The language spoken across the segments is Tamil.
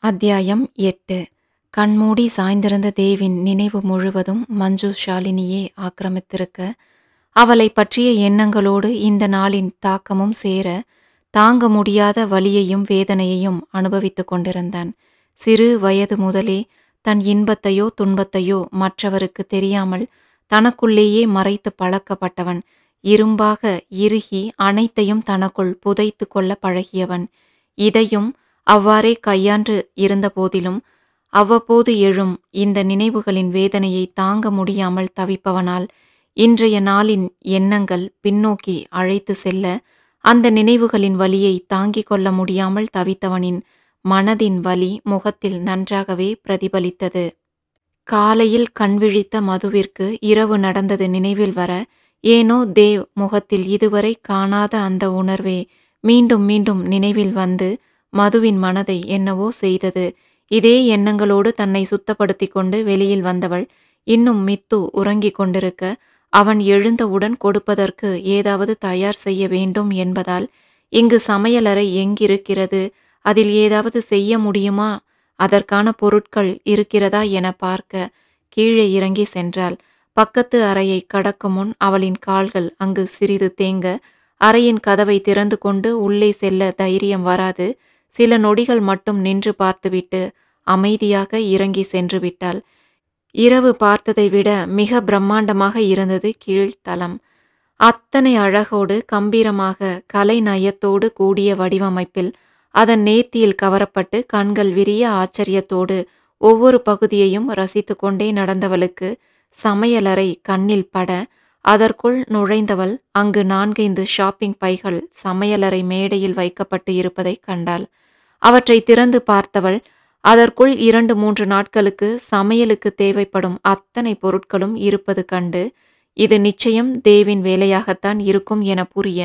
அத்தியாயம் எட்டு கண்மூடி சாய்ந்திருந்த தேவின் நினைவு முழுவதும் மஞ்சு ஷாலினியே ஆக்கிரமித்திருக்க அவளைப் பற்றிய எண்ணங்களோடு இந்த நாளின் தாக்கமும் சேர தாங்க முடியாத வலியையும் வேதனையையும் அனுபவித்துக் கொண்டிருந்தான் சிறு வயது முதலே தன் இன்பத்தையோ துன்பத்தையோ மற்றவருக்கு தெரியாமல் தனக்குள்ளேயே மறைத்து பழக்கப்பட்டவன் இரும்பாக இறுகி அனைத்தையும் தனக்குள் புதைத்து கொள்ள பழகியவன் இதையும் அவ்வாறே கையாண்டு இருந்தபோதிலும் அவ்வப்போது எழும் இந்த நினைவுகளின் வேதனையை தாங்க முடியாமல் தவிப்பவனால் இன்றைய நாளின் எண்ணங்கள் பின்னோக்கி அழைத்து செல்ல அந்த நினைவுகளின் வலியை தாங்கிக் கொள்ள முடியாமல் தவித்தவனின் மனதின் வலி முகத்தில் நன்றாகவே பிரதிபலித்தது காலையில் கண்விழித்த மதுவிற்கு இரவு நடந்தது நினைவில் வர ஏனோ தேவ் முகத்தில் இதுவரை காணாத அந்த உணர்வே மீண்டும் மீண்டும் நினைவில் வந்து மதுவின் மனதை என்னவோ செய்தது இதே எண்ணங்களோடு தன்னை சுத்தப்படுத்தி கொண்டு வெளியில் வந்தவள் இன்னும் மித்து உறங்கிக் கொண்டிருக்க அவன் எழுந்தவுடன் கொடுப்பதற்கு ஏதாவது தயார் செய்ய வேண்டும் என்பதால் இங்கு சமையலறை எங்கிருக்கிறது அதில் ஏதாவது செய்ய முடியுமா அதற்கான பொருட்கள் இருக்கிறதா என பார்க்க கீழே இறங்கி சென்றாள் பக்கத்து அறையை கடக்கும் முன் அவளின் கால்கள் அங்கு சிறிது தேங்க அறையின் கதவை திறந்து கொண்டு உள்ளே செல்ல தைரியம் வராது சில நொடிகள் மட்டும் நின்று பார்த்துவிட்டு அமைதியாக இறங்கி சென்று விட்டாள் இரவு பார்த்ததை விட மிக பிரம்மாண்டமாக இருந்தது கீழ்த்தளம் அத்தனை அழகோடு கம்பீரமாக கலை நயத்தோடு கூடிய வடிவமைப்பில் அதன் நேர்த்தியில் கவரப்பட்டு கண்கள் விரிய ஆச்சரியத்தோடு ஒவ்வொரு பகுதியையும் ரசித்து கொண்டே நடந்தவளுக்கு சமையலறை கண்ணில் பட அதற்குள் நுழைந்தவள் அங்கு நான்கைந்து ஷாப்பிங் பைகள் சமையலறை மேடையில் வைக்கப்பட்டு இருப்பதை கண்டாள் அவற்றை திறந்து பார்த்தவள் அதற்குள் இரண்டு மூன்று நாட்களுக்கு சமையலுக்கு தேவைப்படும் அத்தனை பொருட்களும் இருப்பது கண்டு இது நிச்சயம் தேவின் வேலையாகத்தான் இருக்கும் என புரிய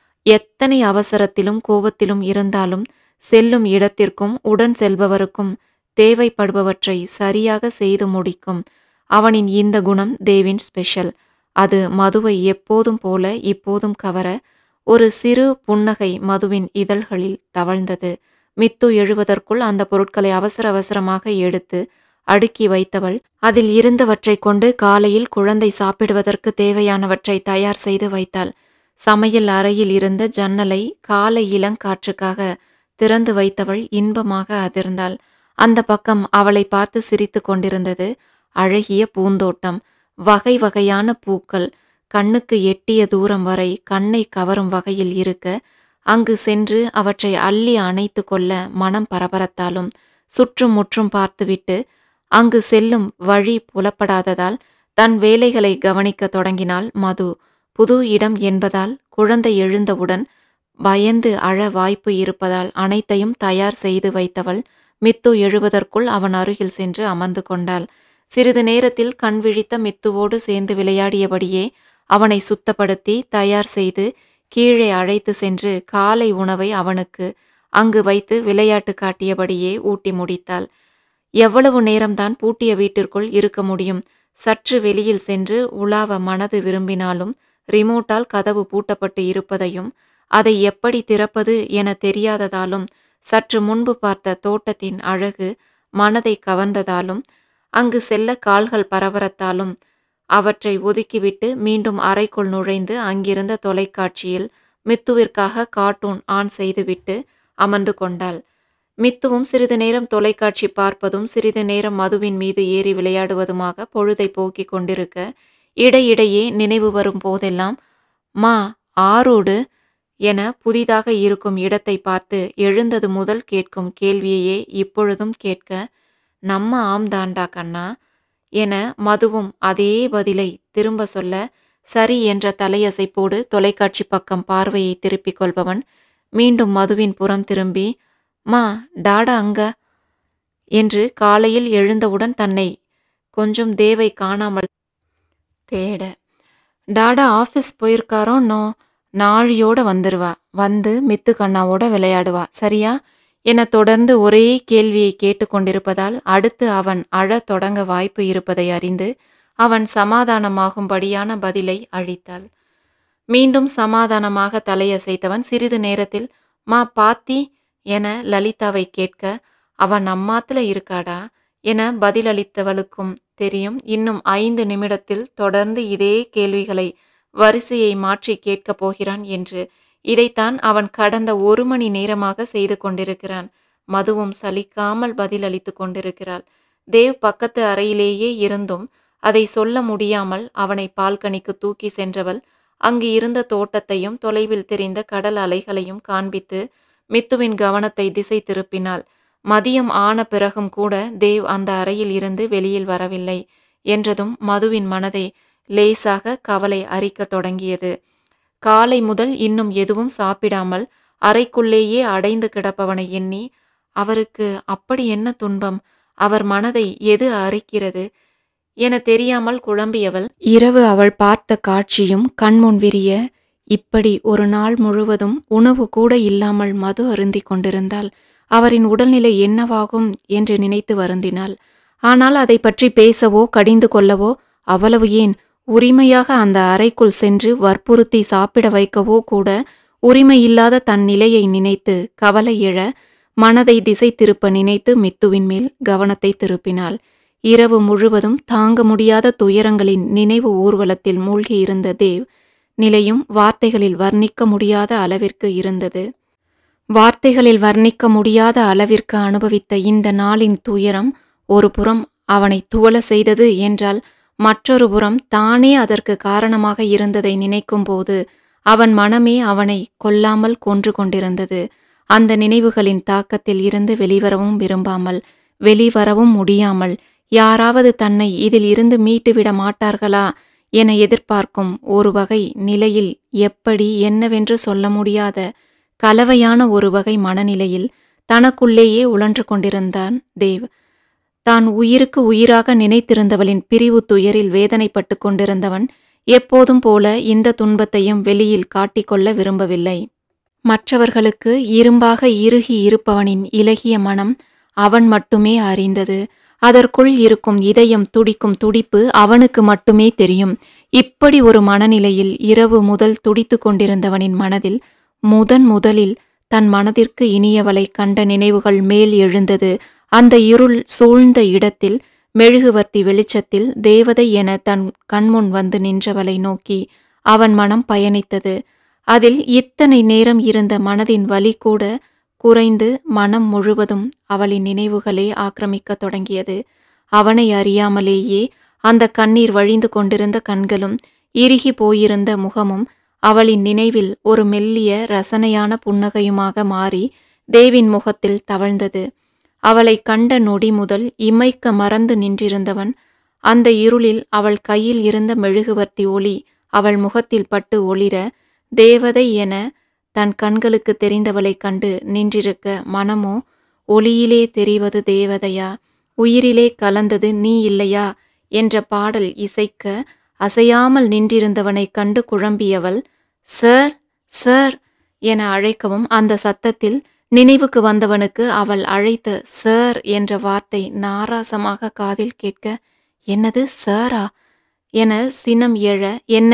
எத்தனை அவசரத்திலும் கோபத்திலும் இருந்தாலும் செல்லும் இடத்திற்கும் உடன் செல்பவருக்கும் தேவைப்படுபவற்றை சரியாக செய்து முடிக்கும் அவனின் இந்த குணம் தேவின் ஸ்பெஷல் அது மதுவை எப்போதும் போல இப்போதும் கவர ஒரு சிறு புன்னகை மதுவின் இதழ்களில் தவழ்ந்தது மித்து எழுவதற்குள் அந்த பொருட்களை அவசர அவசரமாக எடுத்து அடுக்கி வைத்தவள் அதில் இருந்தவற்றை கொண்டு காலையில் குழந்தை சாப்பிடுவதற்கு தேவையானவற்றை தயார் செய்து வைத்தாள் சமையல் அறையில் இருந்த ஜன்னலை காலை இளங்காற்றுக்காக திறந்து வைத்தவள் இன்பமாக அதிர்ந்தாள் அந்த பக்கம் அவளை பார்த்து சிரித்து கொண்டிருந்தது அழகிய பூந்தோட்டம் வகை வகையான பூக்கள் கண்ணுக்கு எட்டிய தூரம் வரை கண்ணை கவரும் வகையில் இருக்க அங்கு சென்று அவற்றை அள்ளி அணைத்து கொள்ள மனம் பரபரத்தாலும் சுற்றும் முற்றும் பார்த்துவிட்டு அங்கு செல்லும் வழி புலப்படாததால் தன் வேலைகளை கவனிக்க தொடங்கினாள் மது புது இடம் என்பதால் குழந்தை எழுந்தவுடன் பயந்து அழ வாய்ப்பு இருப்பதால் அனைத்தையும் தயார் செய்து வைத்தவள் மித்து எழுவதற்குள் அவன் அருகில் சென்று அமர்ந்து கொண்டாள் சிறிது நேரத்தில் கண் விழித்த மித்துவோடு சேர்ந்து விளையாடியபடியே அவனை சுத்தப்படுத்தி தயார் செய்து கீழே அழைத்து சென்று காலை உணவை அவனுக்கு அங்கு வைத்து விளையாட்டு காட்டியபடியே ஊட்டி முடித்தாள் எவ்வளவு நேரம்தான் பூட்டிய வீட்டிற்குள் இருக்க முடியும் சற்று வெளியில் சென்று உலாவ மனது விரும்பினாலும் ரிமோட்டால் கதவு பூட்டப்பட்டு இருப்பதையும் அதை எப்படி திறப்பது என தெரியாததாலும் சற்று முன்பு பார்த்த தோட்டத்தின் அழகு மனதை கவர்ந்ததாலும் அங்கு செல்ல கால்கள் பரபரத்தாலும் அவற்றை ஒதுக்கிவிட்டு மீண்டும் அறைக்குள் நுழைந்து அங்கிருந்த தொலைக்காட்சியில் மித்துவிற்காக கார்ட்டூன் ஆன் செய்துவிட்டு அமர்ந்து கொண்டாள் மித்துவும் சிறிது நேரம் தொலைக்காட்சி பார்ப்பதும் சிறிது நேரம் மதுவின் மீது ஏறி விளையாடுவதுமாக பொழுதை போக்கிக் கொண்டிருக்க இடையிடையே நினைவு வரும் போதெல்லாம் மா ஆரோடு என புதிதாக இருக்கும் இடத்தை பார்த்து எழுந்தது முதல் கேட்கும் கேள்வியையே இப்பொழுதும் கேட்க நம்ம ஆம் தாண்டா கண்ணா என மதுவும் அதே பதிலை திரும்ப சொல்ல சரி என்ற தலையசைப்போடு தொலைக்காட்சி பக்கம் பார்வையை திருப்பிக் கொள்பவன் மீண்டும் மதுவின் புறம் திரும்பி மா டாடா அங்க என்று காலையில் எழுந்தவுடன் தன்னை கொஞ்சம் தேவை காணாமல் தேட டாடா ஆஃபீஸ் போயிருக்காரோ நோ நாழியோட வந்துருவா வந்து மித்து கண்ணாவோட விளையாடுவா சரியா என தொடர்ந்து ஒரே கேள்வியை கேட்டுக்கொண்டிருப்பதால் அடுத்து அவன் அழத் தொடங்க வாய்ப்பு இருப்பதை அறிந்து அவன் சமாதானமாகும்படியான பதிலை அளித்தாள் மீண்டும் சமாதானமாக தலையசைத்தவன் சிறிது நேரத்தில் மா பாத்தி என லலிதாவை கேட்க அவ நம்மாத்துல இருக்காடா என பதிலளித்தவளுக்கும் தெரியும் இன்னும் ஐந்து நிமிடத்தில் தொடர்ந்து இதே கேள்விகளை வரிசையை மாற்றி கேட்கப் போகிறான் என்று இதைத்தான் அவன் கடந்த ஒரு மணி நேரமாக செய்து கொண்டிருக்கிறான் மதுவும் சலிக்காமல் பதிலளித்து கொண்டிருக்கிறாள் தேவ் பக்கத்து அறையிலேயே இருந்தும் அதை சொல்ல முடியாமல் அவனை பால்கனிக்கு தூக்கி சென்றவள் அங்கு இருந்த தோட்டத்தையும் தொலைவில் தெரிந்த கடல் அலைகளையும் காண்பித்து மித்துவின் கவனத்தை திசை திருப்பினாள் மதியம் ஆன பிறகும் கூட தேவ் அந்த அறையில் இருந்து வெளியில் வரவில்லை என்றதும் மதுவின் மனதை லேசாக கவலை அரிக்கத் தொடங்கியது காலை முதல் இன்னும் எதுவும் சாப்பிடாமல் அறைக்குள்ளேயே அடைந்து கிடப்பவனை எண்ணி அவருக்கு அப்படி என்ன துன்பம் அவர் மனதை எது அரிக்கிறது என தெரியாமல் குழம்பியவள் இரவு அவள் பார்த்த காட்சியும் கண்முன் விரிய இப்படி ஒரு நாள் முழுவதும் உணவு கூட இல்லாமல் மது அருந்திக் கொண்டிருந்தால் அவரின் உடல்நிலை என்னவாகும் என்று நினைத்து வருந்தினாள் ஆனால் அதை பற்றி பேசவோ கடிந்து கொள்ளவோ அவ்வளவு ஏன் உரிமையாக அந்த அறைக்குள் சென்று வற்புறுத்தி சாப்பிட வைக்கவோ கூட உரிமையில்லாத தன் நிலையை நினைத்து கவலை எழ மனதை திசை திருப்ப நினைத்து மித்துவின் மேல் கவனத்தை திருப்பினாள் இரவு முழுவதும் தாங்க முடியாத துயரங்களின் நினைவு ஊர்வலத்தில் மூழ்கியிருந்த தேவ் நிலையும் வார்த்தைகளில் வர்ணிக்க முடியாத அளவிற்கு இருந்தது வார்த்தைகளில் வர்ணிக்க முடியாத அளவிற்கு அனுபவித்த இந்த நாளின் துயரம் ஒரு புறம் அவனை துவள செய்தது என்றால் மற்றொரு புறம் தானே அதற்கு காரணமாக இருந்ததை நினைக்கும்போது அவன் மனமே அவனை கொல்லாமல் கொன்று கொண்டிருந்தது அந்த நினைவுகளின் தாக்கத்தில் இருந்து வெளிவரவும் விரும்பாமல் வெளிவரவும் முடியாமல் யாராவது தன்னை இதில் இருந்து மீட்டுவிட மாட்டார்களா என எதிர்பார்க்கும் ஒரு வகை நிலையில் எப்படி என்னவென்று சொல்ல முடியாத கலவையான ஒரு வகை மனநிலையில் தனக்குள்ளேயே உழன்று கொண்டிருந்தான் தேவ் தான் உயிருக்கு உயிராக நினைத்திருந்தவளின் பிரிவு துயரில் வேதனைப்பட்டு கொண்டிருந்தவன் எப்போதும் போல இந்த துன்பத்தையும் வெளியில் காட்டிக்கொள்ள விரும்பவில்லை மற்றவர்களுக்கு இரும்பாக இறுகி இருப்பவனின் இலகிய மனம் அவன் மட்டுமே அறிந்தது அதற்குள் இருக்கும் இதயம் துடிக்கும் துடிப்பு அவனுக்கு மட்டுமே தெரியும் இப்படி ஒரு மனநிலையில் இரவு முதல் துடித்து கொண்டிருந்தவனின் மனதில் முதன் முதலில் தன் மனதிற்கு இனியவளை கண்ட நினைவுகள் மேல் எழுந்தது அந்த இருள் சூழ்ந்த இடத்தில் மெழுகுவர்த்தி வெளிச்சத்தில் தேவதை என தன் கண்முன் வந்து நின்றவளை நோக்கி அவன் மனம் பயணித்தது அதில் இத்தனை நேரம் இருந்த மனதின் வலி கூட குறைந்து மனம் முழுவதும் அவளின் நினைவுகளே ஆக்கிரமிக்கத் தொடங்கியது அவனை அறியாமலேயே அந்த கண்ணீர் வழிந்து கொண்டிருந்த கண்களும் இறுகி போயிருந்த முகமும் அவளின் நினைவில் ஒரு மெல்லிய ரசனையான புன்னகையுமாக மாறி தேவின் முகத்தில் தவழ்ந்தது அவளை கண்ட நொடி முதல் இமைக்க மறந்து நின்றிருந்தவன் அந்த இருளில் அவள் கையில் இருந்த மெழுகுவர்த்தி ஒளி அவள் முகத்தில் பட்டு ஒளிர தேவதை என தன் கண்களுக்கு தெரிந்தவளைக் கண்டு நின்றிருக்க மனமோ ஒளியிலே தெரிவது தேவதையா உயிரிலே கலந்தது நீ இல்லையா என்ற பாடல் இசைக்க அசையாமல் நின்றிருந்தவனைக் கண்டு குழம்பியவள் சார் சார் என அழைக்கவும் அந்த சத்தத்தில் நினைவுக்கு வந்தவனுக்கு அவள் அழைத்த சார் என்ற வார்த்தை நாராசமாக காதில் கேட்க என்னது சாரா என சினம் எழ என்ன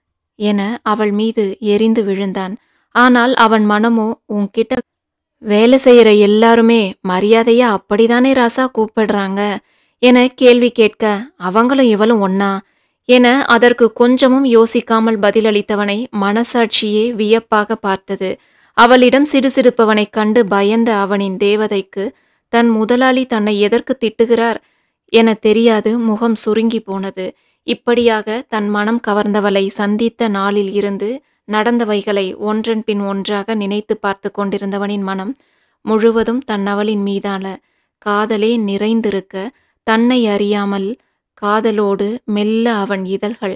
என அவள் மீது எரிந்து விழுந்தான் ஆனால் அவன் மனமோ உன்கிட்ட வேலை செய்யற எல்லாருமே மரியாதையா அப்படிதானே ராசா கூப்பிடுறாங்க என கேள்வி கேட்க அவங்களும் இவளும் ஒன்னா என அதற்கு கொஞ்சமும் யோசிக்காமல் பதிலளித்தவனை மனசாட்சியே வியப்பாக பார்த்தது அவளிடம் சிடுசிடுப்பவனைக் கண்டு பயந்த அவனின் தேவதைக்கு தன் முதலாளி தன்னை எதற்கு திட்டுகிறார் என தெரியாது முகம் சுருங்கி போனது இப்படியாக தன் மனம் கவர்ந்தவளை சந்தித்த நாளில் இருந்து நடந்தவைகளை ஒன்றன் பின் ஒன்றாக நினைத்து பார்த்து கொண்டிருந்தவனின் மனம் முழுவதும் தன் அவளின் மீதான காதலே நிறைந்திருக்க தன்னை அறியாமல் காதலோடு மெல்ல அவன் இதழ்கள்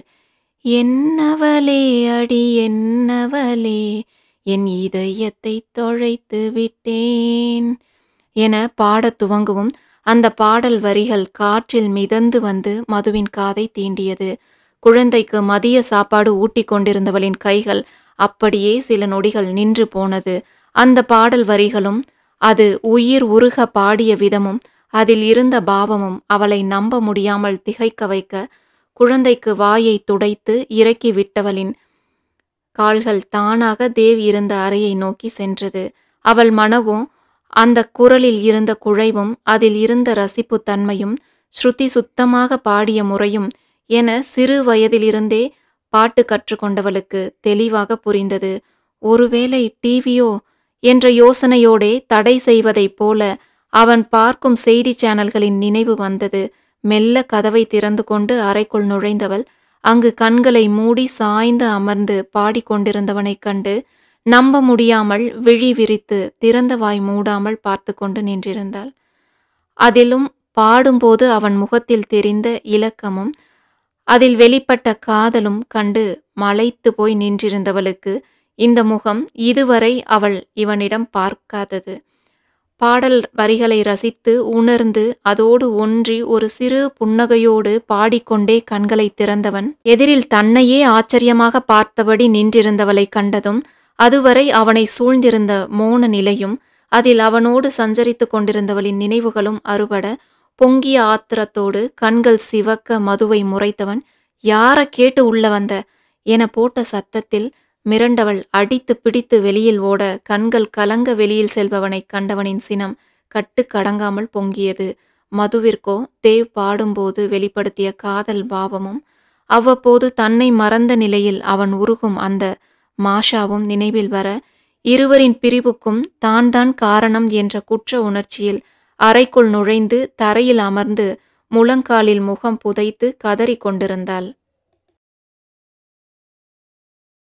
என்னவளே அடி என்னவளே என் இதயத்தை தொழைத்து விட்டேன் என பாடத் துவங்கவும் அந்த பாடல் வரிகள் காற்றில் மிதந்து வந்து மதுவின் காதை தீண்டியது குழந்தைக்கு மதிய சாப்பாடு ஊட்டிக் கொண்டிருந்தவளின் கைகள் அப்படியே சில நொடிகள் நின்று போனது அந்த பாடல் வரிகளும் அது உயிர் உருக பாடிய விதமும் அதில் இருந்த பாவமும் அவளை நம்ப முடியாமல் திகைக்க வைக்க குழந்தைக்கு வாயை துடைத்து இறக்கி விட்டவளின் கால்கள் தானாக தேவ் இருந்த அறையை நோக்கி சென்றது அவள் மனவும் அந்த குரலில் இருந்த குழைவும் அதில் இருந்த ரசிப்புத் தன்மையும் ஸ்ருதி சுத்தமாக பாடிய முறையும் என சிறு வயதிலிருந்தே பாட்டு கற்றுக்கொண்டவளுக்கு தெளிவாக புரிந்தது ஒருவேளை டிவியோ என்ற யோசனையோடே தடை செய்வதைப் போல அவன் பார்க்கும் செய்தி சேனல்களின் நினைவு வந்தது மெல்ல கதவை திறந்து கொண்டு அறைக்குள் நுழைந்தவள் அங்கு கண்களை மூடி சாய்ந்து அமர்ந்து பாடிக்கொண்டிருந்தவனைக் கண்டு நம்ப முடியாமல் விழி விரித்து திறந்த வாய் மூடாமல் பார்த்து கொண்டு நின்றிருந்தாள் அதிலும் பாடும்போது அவன் முகத்தில் தெரிந்த இலக்கமும் அதில் வெளிப்பட்ட காதலும் கண்டு மலைத்து போய் நின்றிருந்தவளுக்கு இந்த முகம் இதுவரை அவள் இவனிடம் பார்க்காதது பாடல் வரிகளை ரசித்து உணர்ந்து அதோடு ஒன்றி ஒரு சிறு புன்னகையோடு பாடிக்கொண்டே கண்களை திறந்தவன் எதிரில் தன்னையே ஆச்சரியமாக பார்த்தபடி நின்றிருந்தவளை கண்டதும் அதுவரை அவனை சூழ்ந்திருந்த மோன நிலையும் அதில் அவனோடு சஞ்சரித்துக் கொண்டிருந்தவளின் நினைவுகளும் அறுபட பொங்கிய ஆத்திரத்தோடு கண்கள் சிவக்க மதுவை முறைத்தவன் யார கேட்டு உள்ள வந்த என போட்ட சத்தத்தில் மிரண்டவள் அடித்து பிடித்து வெளியில் ஓட கண்கள் கலங்க வெளியில் செல்பவனைக் கண்டவனின் சினம் கட்டுக்கடங்காமல் பொங்கியது மதுவிற்கோ தேவ் பாடும்போது வெளிப்படுத்திய காதல் பாவமும் அவ்வப்போது தன்னை மறந்த நிலையில் அவன் உருகும் அந்த மாஷாவும் நினைவில் வர இருவரின் பிரிவுக்கும் தான் தான் காரணம் என்ற குற்ற உணர்ச்சியில் அறைக்குள் நுழைந்து தரையில் அமர்ந்து முழங்காலில் முகம் புதைத்து கதறிக் கொண்டிருந்தாள்